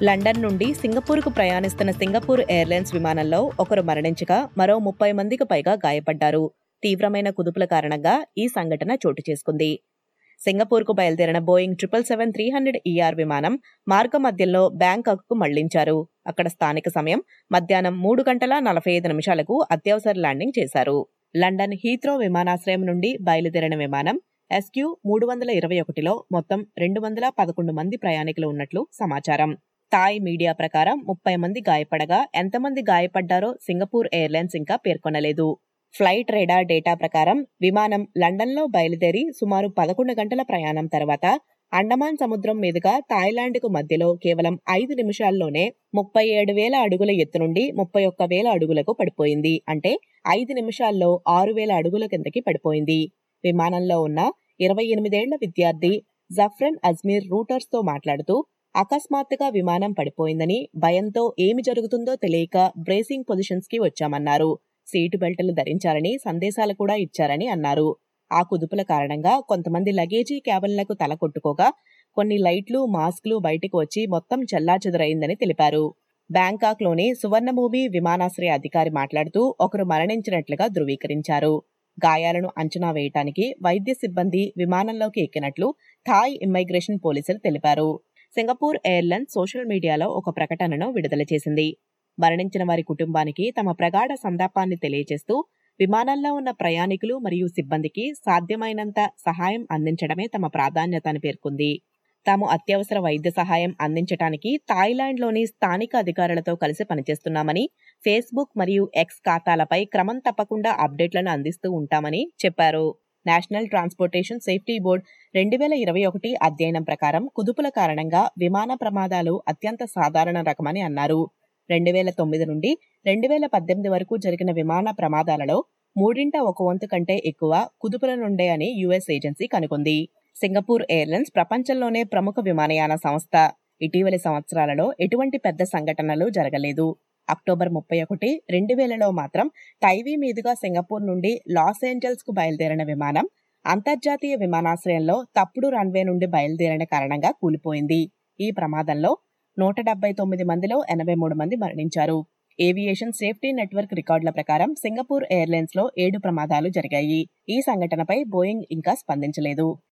London నుండి సింగపూర్కు ప్రయాణిస్తున్న Singapore airlines విమానంలో ఒకరు మరణించగా మరో ముప్పై మందికి పైగా గాయపడ్డారు తీవ్రమైన కుదుపుల కారణంగా ఈ సంఘటన చోటు చేసుకుంది సింగపూర్కు బయలుదేరిన Boeing triple seven three hundred E R విమానం మార్గ మధ్యంలో బ్యాంకాక్కు మళ్లించారు అక్కడ స్థానిక సమయం మధ్యాహ్నం మూడు గంటల నలభై ఐదు నిమిషాలకు అత్యవసర ల్యాండింగ్ చేశారు లండన్ హీత్రో విమానాశ్రయం నుండి బయలుదేరిన విమానం ఎస్క్యూ మూడు వందల ఇరవై ఒకటిలో మొత్తం రెండు వందల పదకొండు మంది ప్రయాణికులు ఉన్నట్లు సమాచారం థాయ్ మీడియా ప్రకారం ముప్పై మంది గాయపడగా ఎంతమంది గాయపడ్డారో సింగపూర్ ఎయిర్లైన్స్ ఇంకా పేర్కొనలేదు ఫ్లైట్ రేడార్ డేటా ప్రకారం విమానం లండన్లో బయలుదేరి సుమారు పదకొండు గంటల ప్రయాణం తర్వాత అండమాన్ సముద్రం మీదుగా థాయిలాండ్కు మధ్యలో కేవలం ఐదు నిమిషాల్లోనే ముప్పై ఏడు వేల అడుగుల ఎత్తు నుండి ముప్పై ఒక్క వేల అడుగులకు పడిపోయింది అంటే ఐదు నిమిషాల్లో ఆరు వేల అడుగుల కిందకి పడిపోయింది విమానంలో ఉన్న ఇరవై ఎనిమిదేళ్ల విద్యార్థి జఫ్రన్ అజ్మీర్ రూటర్స్ తో మాట్లాడుతూ అకస్మాత్తుగా విమానం పడిపోయిందని భయంతో ఏమి జరుగుతుందో తెలియక బ్రేసింగ్ పొజిషన్స్ కి వచ్చామన్నారు సీటు బెల్టులు ధరించారని సందేశాలు కూడా ఇచ్చారని అన్నారు ఆ కుదుపుల కారణంగా కొంతమంది లగేజీ క్యాబిన్లకు తల కొట్టుకోగా కొన్ని లైట్లు మాస్కులు బయటకు వచ్చి మొత్తం చెల్లాచెదురైందని తెలిపారు బ్యాంకాక్లోని సువర్ణభూమి విమానాశ్రయ అధికారి మాట్లాడుతూ ఒకరు మరణించినట్లుగా ధృవీకరించారు గాయాలను అంచనా వేయటానికి వైద్య సిబ్బంది విమానంలోకి ఎక్కినట్లు థాయ్ ఇమ్మైగ్రేషన్ పోలీసులు తెలిపారు సింగపూర్ ఎయిర్లైన్స్ సోషల్ మీడియాలో ఒక ప్రకటనను విడుదల చేసింది మరణించిన వారి కుటుంబానికి తమ ప్రగాఢ సంతాపాన్ని తెలియజేస్తూ విమానంలో ఉన్న ప్రయాణికులు మరియు సిబ్బందికి సాధ్యమైనంత సహాయం అందించడమే తమ ప్రాధాన్యత అని పేర్కొంది తాము అత్యవసర వైద్య సహాయం అందించడానికి థాయిలాండ్లోని స్థానిక అధికారులతో కలిసి పనిచేస్తున్నామని ఫేస్బుక్ మరియు ఎక్స్ ఖాతాలపై క్రమం తప్పకుండా అప్డేట్లను అందిస్తూ ఉంటామని చెప్పారు నేషనల్ ట్రాన్స్పోర్టేషన్ సేఫ్టీ బోర్డ్ రెండు వేల ఇరవై ఒకటి అధ్యయనం ప్రకారం కుదుపుల కారణంగా విమాన ప్రమాదాలు అత్యంత సాధారణ రకమని అన్నారు రెండు వేల తొమ్మిది నుండి రెండు వేల పద్దెనిమిది వరకు జరిగిన విమాన ప్రమాదాలలో మూడింట ఒక వంతు కంటే ఎక్కువ కుదుపుల నుండే అని యుఎస్ ఏజెన్సీ కనుగొంది సింగపూర్ ఎయిర్లైన్స్ ప్రపంచంలోనే ప్రముఖ విమానయాన సంస్థ ఇటీవలి సంవత్సరాలలో ఎటువంటి పెద్ద సంఘటనలు జరగలేదు అక్టోబర్ ముప్పై ఒకటి రెండు వేలలో మాత్రం టైవీ మీదుగా సింగపూర్ నుండి లాస్ ఏంజల్స్ కు బయలుదేరిన విమానం అంతర్జాతీయ విమానాశ్రయంలో తప్పుడు రన్వే నుండి బయలుదేరిన కారణంగా కూలిపోయింది ఈ ప్రమాదంలో నూట డెబ్బై తొమ్మిది మందిలో ఎనభై మూడు మంది మరణించారు ఏవియేషన్ సేఫ్టీ నెట్వర్క్ రికార్డుల ప్రకారం సింగపూర్ ఎయిర్లైన్స్ లో ఏడు ప్రమాదాలు జరిగాయి ఈ సంఘటనపై బోయింగ్ ఇంకా స్పందించలేదు